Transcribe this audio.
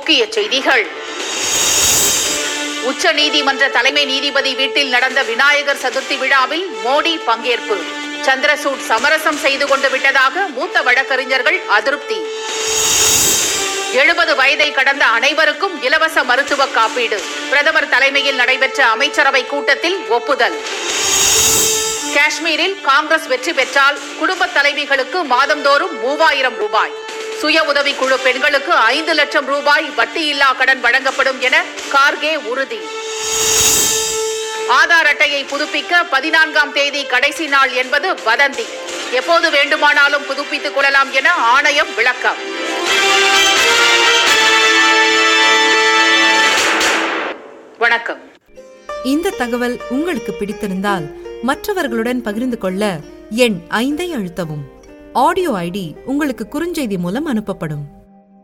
முக்கிய செய்திகள் உச்ச நீதிமன்ற தலைமை நீதிபதி வீட்டில் நடந்த விநாயகர் சதுர்த்தி விழாவில் மோடி பங்கேற்பு சந்திரசூட் சமரசம் செய்து கொண்டு விட்டதாக மூத்த வழக்கறிஞர்கள் அதிருப்தி எழுபது வயதை கடந்த அனைவருக்கும் இலவச மருத்துவ காப்பீடு பிரதமர் தலைமையில் நடைபெற்ற அமைச்சரவை கூட்டத்தில் ஒப்புதல் காஷ்மீரில் காங்கிரஸ் வெற்றி பெற்றால் குடும்ப தலைவிகளுக்கு மாதந்தோறும் மூவாயிரம் ரூபாய் சுய உதவிக்குழு பெண்களுக்கு ஐந்து லட்சம் ரூபாய் வட்டியில்லா கடன் வழங்கப்படும் என கார்கே உறுதி ஆதார் அட்டையை புதுப்பிக்க பதினான்காம் தேதி கடைசி நாள் என்பது வதந்தி எப்போது வேண்டுமானாலும் புதுப்பித்துக் கொள்ளலாம் என ஆணையம் விளக்கம் வணக்கம் இந்த தகவல் உங்களுக்கு பிடித்திருந்தால் மற்றவர்களுடன் பகிர்ந்து கொள்ள எண் ஐந்தை அழுத்தவும் ஆடியோ ஐடி உங்களுக்கு குறுஞ்செய்தி மூலம் அனுப்பப்படும்